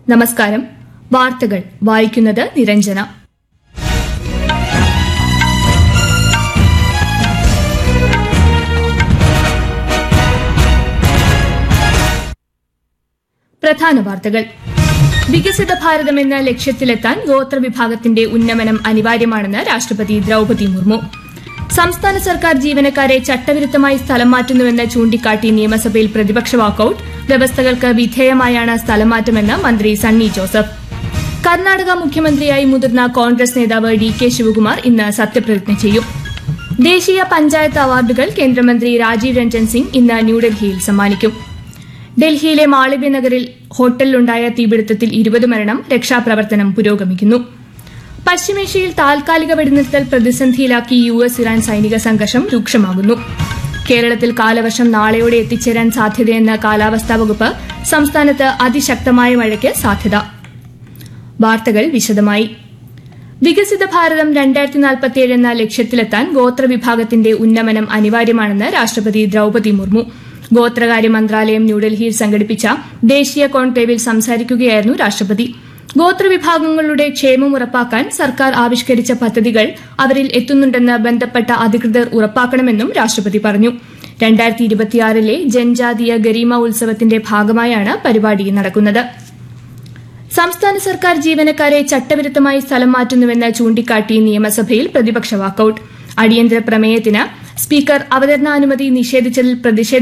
നമസ്കാരം വാർത്തകൾ വായിക്കുന്നത് നിരഞ്ജന പ്രധാന വാർത്തകൾ വികസിത ഭാരതം എന്ന ലക്ഷ്യത്തിലെത്താൻ ഗോത്രവിഭാഗത്തിന്റെ ഉന്നമനം അനിവാര്യമാണെന്ന് രാഷ്ട്രപതി ദ്രൌപതി മുർമു സംസ്ഥാന സർക്കാർ ജീവനക്കാരെ ചട്ടവിരുദ്ധമായി സ്ഥലം മാറ്റുന്നുവെന്ന് ചൂണ്ടിക്കാട്ടി നിയമസഭയിൽ പ്രതിപക്ഷ വാക്കൌട്ട് വ്യവസ്ഥകൾക്ക് വിധേയമായാണ് സ്ഥലം മാറ്റമെന്ന് മന്ത്രി സണ്ണി ജോസഫ് കർണാടക മുഖ്യമന്ത്രിയായി മുതിർന്ന കോൺഗ്രസ് നേതാവ് ഡി കെ ശിവകുമാർ ഇന്ന് സത്യപ്രതിജ്ഞ ചെയ്യും ദേശീയ പഞ്ചായത്ത് അവാർഡുകൾ കേന്ദ്രമന്ത്രി രാജീവ് രഞ്ജൻ സിംഗ് ഇന്ന് ന്യൂഡൽഹിയിൽ സമ്മാനിക്കും ഡൽഹിയിലെ മാളവ്യ നഗറിൽ ഹോട്ടലിലുണ്ടായ തീപിടുത്തത്തിൽ ഇരുപത് മരണം രക്ഷാപ്രവർത്തനം പുരോഗമിക്കുന്നു പശ്ചിമേഷ്യയിൽ താൽക്കാലിക വെടിനിർത്തൽ പ്രതിസന്ധിയിലാക്കി യു എസ് ഇറാൻ സൈനിക സംഘർഷം രൂക്ഷമാകുന്നു കേരളത്തിൽ കാലവർഷം നാളെയോടെ എത്തിച്ചേരാൻ സാധ്യതയെന്ന് കാലാവസ്ഥാ വകുപ്പ് സംസ്ഥാനത്ത് അതിശക്തമായ മഴയ്ക്ക് സാധ്യത വാർത്തകൾ വിശദമായി വികസിത ഭാരതം രണ്ടായിരത്തി നാൽപ്പത്തിയേഴ് എന്ന ലക്ഷ്യത്തിലെത്താൻ ഗോത്രവിഭാഗത്തിന്റെ ഉന്നമനം അനിവാര്യമാണെന്ന് രാഷ്ട്രപതി ദ്രൌപതി മുർമു ഗോത്രകാര്യ മന്ത്രാലയം ന്യൂഡൽഹിയിൽ സംഘടിപ്പിച്ച ദേശീയ കോൺക്ലേവിൽ സംസാരിക്കുകയായിരുന്നു രാഷ്ട്രപതി ഗോത്രവിഭാഗങ്ങളുടെ ക്ഷേമം ഉറപ്പാക്കാൻ സർക്കാർ ആവിഷ്കരിച്ച പദ്ധതികൾ അവരിൽ എത്തുന്നുണ്ടെന്ന് ബന്ധപ്പെട്ട അധികൃതർ ഉറപ്പാക്കണമെന്നും രാഷ്ട്രപതി പറഞ്ഞു രണ്ടായിരത്തി ഇരുപത്തിയാറിലെ ജൻജാതീയ ഗരീമ ഉത്സവത്തിന്റെ ഭാഗമായാണ് പരിപാടി നടക്കുന്നത് സംസ്ഥാന സർക്കാർ ജീവനക്കാരെ ചട്ടവിരുദ്ധമായി സ്ഥലം മാറ്റുന്നുവെന്ന് ചൂണ്ടിക്കാട്ടി നിയമസഭയിൽ പ്രതിപക്ഷ വാക്കൌട്ട് അടിയന്തര പ്രമേയത്തിന് സ്പീക്കർ അവതരണാനുമതി നിഷേധിച്ചതിൽ പ്രതിഷേധ